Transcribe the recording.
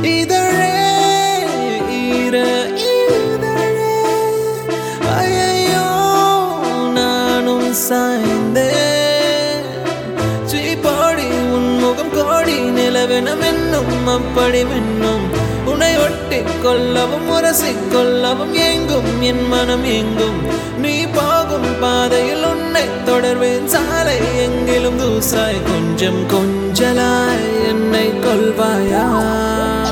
இதழே ஈர இதழே ஐயையோ நானும் சாய்ந்தேன் சீப்பாடி உன் முகம் கோடி நிலவென மின்னும் அப்படி மின்னும் உன்னை ஒட்டி கொள்ளவும் உரசிக் கொள்ளவும் எங்கும் என் மனம் எங்கும் நீ போகும் பாதையில் உன்னை தொடர்வேன் சாலை எங்கிலும் தூசாய் கொஞ்சம் கொஞ்சலாய் என்னை கொள்வாயா